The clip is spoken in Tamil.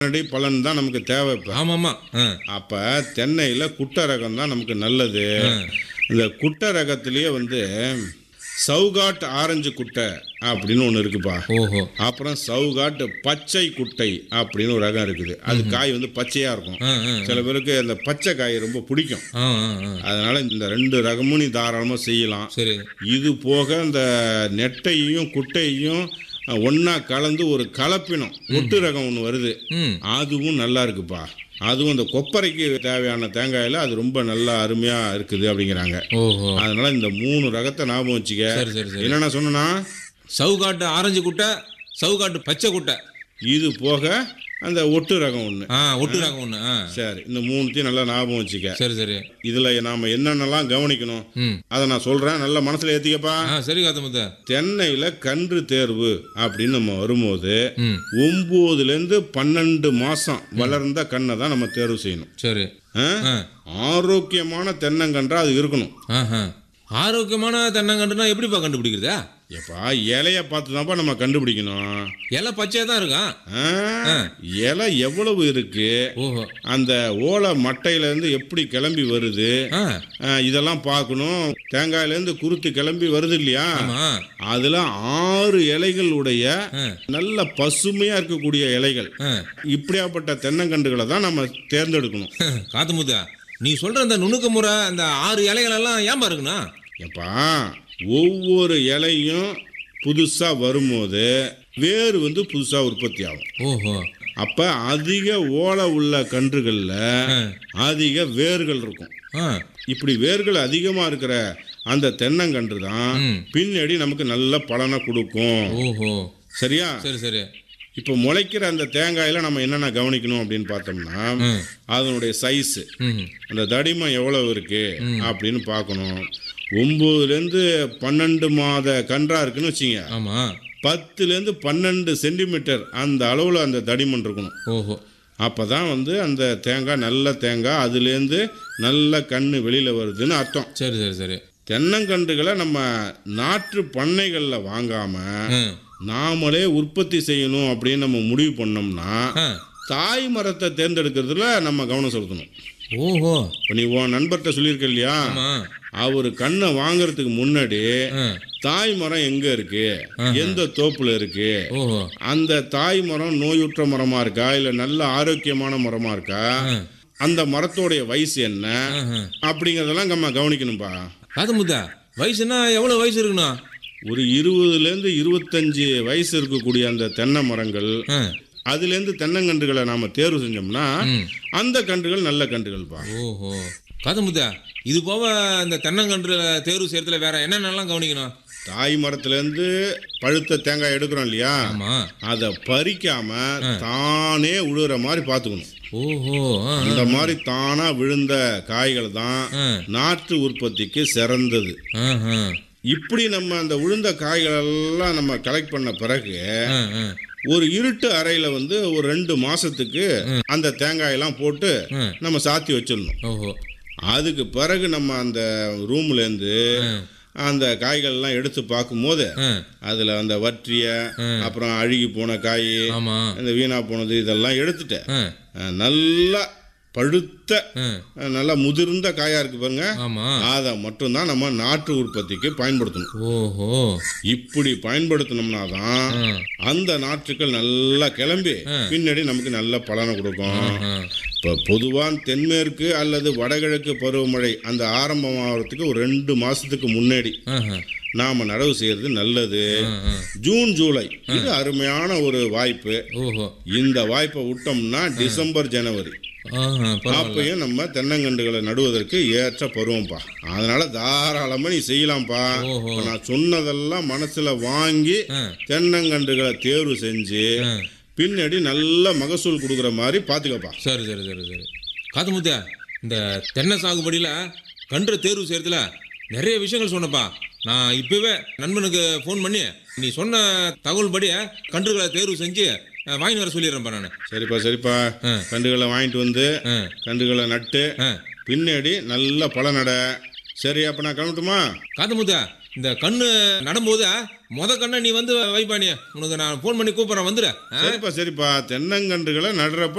உடனடி பலன் தான் நமக்கு தேவை இப்போ ஆமாம்மா ஆ அப்போ தென்னையில் குட்டை ரகம் தான் நமக்கு நல்லது இந்த குட்டை ரகத்திலேயே வந்து சவுகாட் ஆரஞ்சு குட்டை அப்படின்னு ஒன்று இருக்குப்பா ஓஹோ அப்புறம் சவுகாட் பச்சை குட்டை அப்படின்னு ஒரு ரகம் இருக்குது அது காய் வந்து பச்சையாக இருக்கும் ஆ ஆ சில பேருக்கு அந்த பச்சை காய் ரொம்ப பிடிக்கும் ஆ ஆ ஆ அதனால இந்த ரெண்டு ரகமும் நீ தாராளமாக செய்யலாம் சரி இது போக இந்த நெட்டையும் குட்டையும் ஒன்றா கலந்து ஒரு கலப்பினம் ஒட்டு ரகம் ஒன்று வருது ம் அதுவும் நல்லா இருக்குப்பா அதுவும் இந்த கொப்பரைக்கு தேவையான தேங்காயில் அது ரொம்ப நல்லா அருமையாக இருக்குது அப்படிங்கிறாங்க ஓஹோ அதனால இந்த மூணு ரகத்தை ஞாபகம் வச்சுக்க சரி சரி சரி என்னென்ன சொன்னா சவுகாட்டு ஆரஞ்சு குட்டை சவுகாட்டு பச்சை குட்டை இது போக அந்த ஒட்டு ரகம் ஒன்று ஆ ஒட்டு ரகம் ஒன்று ஆ சரி இந்த மூணுத்தையும் நல்லா ஞாபகம் வச்சுக்க சரி சரி இதில் நாம் என்னென்னலாம் கவனிக்கணும் ம் அதை நான் சொல்கிறேன் நல்லா மனசில் ஏற்றிக்கப்பா ஆ சரி காத்தமுத்த தென்னையில் கன்று தேர்வு அப்படின்னு நம்ம வரும்போது ம் ஒம்போதுலேருந்து பன்னெண்டு மாதம் வளர்ந்த கண்ணை தான் நம்ம தேர்வு செய்யணும் சரி ஆ? ஆ ஆரோக்கியமான தென்னங்கன்றா அது இருக்கணும் ஆஹா ஆரோக்கியமான தென்னங்கன்றுனா எப்படிப்பா கண்டுபிடிக்கிறதா எப்பா இலைய பார்த்து தான்ப்பா நம்ம கண்டுபிடிக்கணும் இலை பச்சையாக தான் இருக்கான் ஆ? இலை எவ்வளவு இருக்கு ஓஹோ அந்த ஓலை மட்டையிலேருந்து எப்படி கிளம்பி வருது ஆ ஆ, இதெல்லாம் பார்க்கணும் தேங்காயிலேருந்து குருத்து கிளம்பி வருது இல்லையா ஆமா அதில் ஆறு இலைகள் உடைய ஆ நல்ல பசுமையாக இருக்கக்கூடிய இலைகள் ஆ இப்படியாப்பட்ட தென்னங்கன்றுகளை தான் நம்ம தேர்ந்தெடுக்கணும் காத்தமுத்தா நீ சொல்ற அந்த நுணுக்க முறை அந்த ஆறு இலைகள் எல்லாம் ஏன்பா இருக்குண்ணா எப்பா ஒவ்வொரு இலையும் புதுசாக வரும்போது வேர் வந்து புதுசாக உற்பத்தி ஆகும் ஓஹோ அப்போ அதிக ஓலை உள்ள கன்றுகளில் ஆ அதிக வேர்கள் இருக்கும் ஆ இப்படி வேர்கள் அதிகமாக இருக்கிற அந்த தென்னங்கன்று தான் ம் பின்னாடி நமக்கு நல்ல பலனை கொடுக்கும் ஓஹோ சரியா சரி சரி இப்போ முளைக்கிற அந்த தேங்காயில் நம்ம என்னென்ன கவனிக்கணும் அப்படின்னு பார்த்தோம்னா ம் அதனுடைய சைஸு ம் அந்த தடிமன் எவ்வளவு இருக்கு அப்படின்னு பார்க்கணும் ஒம்போதுலேருந்து பன்னெண்டு மாத கன்றா இருக்குன்னு வச்சுங்க ஆமாம் பத்துலேருந்து பன்னெண்டு சென்டிமீட்டர் அந்த அளவில் அந்த தடிமன் இருக்கணும் ஓஹோ அப்போ தான் வந்து அந்த தேங்காய் நல்ல தேங்காய் அதுலேருந்து நல்ல கன்று வெளியில் வருதுன்னு அர்த்தம் சரி சரி சரி தென்னங்கன்றுகளை நம்ம நாற்று பண்ணைகளில் வாங்காமல் ம் நாமளே உற்பத்தி செய்யணும் அப்படின்னு நம்ம முடிவு பண்ணோம்னா ஆ தாய் மரத்தை தேர்ந்தெடுக்கிறதுல நம்ம கவனம் செலுத்தணும் ஓஹோ இப்போ நீ உன் நண்பர்கிட்ட சொல்லியிருக்க இல்லையா ஆமாம் அவர் கண்ணை வாங்குறதுக்கு முன்னாடி ஆ தாய் மரம் எங்க இருக்கு எந்த தோப்புல இருக்கு ஓஹோ அந்த தாய் மரம் நோயுற்ற மரமா இருக்கா இல்ல நல்ல ஆரோக்கியமான மரமா இருக்கா ஆ அந்த மரத்தோடைய வயசு என்ன ஆஹா. அப்படிங்கறதெல்லாம் நம்ம கவனிக்கணும்பா காத்தமுத்தா வயசுனா எவ்வளோ வயசு இருக்குண்ணா ஒரு இருபதுலேருந்து இருபத்தஞ்சு வயசு இருக்கக்கூடிய அந்த தென்னை மரங்கள் ஆ அதுலேருந்து தென்னங்கன்றுகளை நாம தேர்வு செஞ்சோம்னா ம் அந்த கன்றுகள் நல்ல கன்றுகள்ப்பா ஓஹோ காத்தமுத்தா இது போக இந்த தென்னங்கன்று தேர்வு செய்யறதுல வேற என்னென்னலாம் கவனிக்கணும் தாய் மரத்துலேருந்து பழுத்த தேங்காய் எடுக்கிறோம் இல்லையா ஆமாம் அதை பறிக்காம தானே உழுற மாதிரி பார்த்துக்கணும் ஓஹோ ஆ அந்த மாதிரி தானா விழுந்த காய்கள் தான் ஆ நாற்று உற்பத்திக்கு சிறந்தது ஆஹா. இப்படி நம்ம அந்த விழுந்த காய்கள் எல்லாம் நம்ம கலெக்ட் பண்ண பிறகு ஆ ஆ ஒரு இருட்டு அறையில வந்து ஒரு ரெண்டு மாசத்துக்கு அந்த தேங்காயெல்லாம் போட்டு ஆ. நம்ம சாத்தி வச்சிடணும் ஓஹோ அதுக்கு பிறகு நம்ம அந்த ரூம்ல இருந்து ஆ அந்த காய்கள்லாம் எடுத்து பார்க்கும்போது ஆ அதுல அந்த வற்றிய அப்புறம் அழுகி போன காய் ஆமாம் இந்த வீணா போனது இதெல்லாம் எடுத்துட்டு ஆ அஹ், நல்லா பழுத்த ஆ அஹ், நல்லா முதிர்ந்த காயா இருக்கு பாருங்க ஆமாம் அதை மட்டும்தான் நம்ம நாட்டு உற்பத்திக்கு பயன்படுத்தணும் ஓஹோ இப்படி பயன்படுத்தினோம்னா தான் ஆ அந்த நாற்றுக்கள் நல்லா கிளம்பி பின்னாடி நமக்கு நல்ல பலனை கொடுக்கும் ஆ இப்போ பொதுவாக தென்மேற்கு அல்லது வடகிழக்கு பருவமழை அந்த ஆரம்பமாகறதுக்கு ஒரு ரெண்டு மாசத்துக்கு முன்னாடி ஆஹா. நாம நடவு செய்யறது நல்லது ஆ ஆ ஜூன் ஜூலை இது அருமையான ஒரு வாய்ப்பு ஓஹோ இந்த வாய்ப்பை விட்டோம்னா டிசம்பர் ஜனவரி ஆஹா பரவாயில்ல அப்பயும் நம்ம தென்னங்கண்டுகளை நடுவதற்கு ஏற்ற பருவம்ப்பா அதனால தாராளமா நீ செய்யலாம்ப்பா ஓஹோ. இப்ப நான் சொன்னதெல்லாம் மனசுல வாங்கி ஆ தென்னங்கன்றுகளை தேர்வு செஞ்சு ஆ பின்னாடி நல்ல மகசூல் கொடுக்குற மாதிரி பாத்துக்கப்பா சரி சரி சரி சரி காத்தமுத்தா இந்த தென்னை சாகுபடியில் கன்று தேர்வு செய்யறதுல நிறைய விஷயங்கள் சொன்னப்பா நான் இப்போவே நண்பனுக்கு ஃபோன் பண்ணி நீ சொன்ன தகவல் படி கன்றுகளை தேர்வு செஞ்சு அஹ், வாங்கிட்டு வர சொல்லிடுறேன்ப்பா நான் சரிப்பா சரிப்பா ஆ. கன்றுகளை வாங்கிட்டு வந்து ஆ கன்றுகளை நட்டு ஆ பின்னாடி நல்ல பலனடை சரி அப்ப நான் கிளம்பட்டுமா காத்தமுத்தா இந்த கண்ணு நடும்போது முத கண்ணை நீ வந்து வைப்பா நீ உனக்கு நான் ஃபோன் பண்ணி கூப்பிட்றேன் வந்துடு ஆ? சரிப்பா சரிப்பா தென்னங்கன்றுகளை நடுறப்ப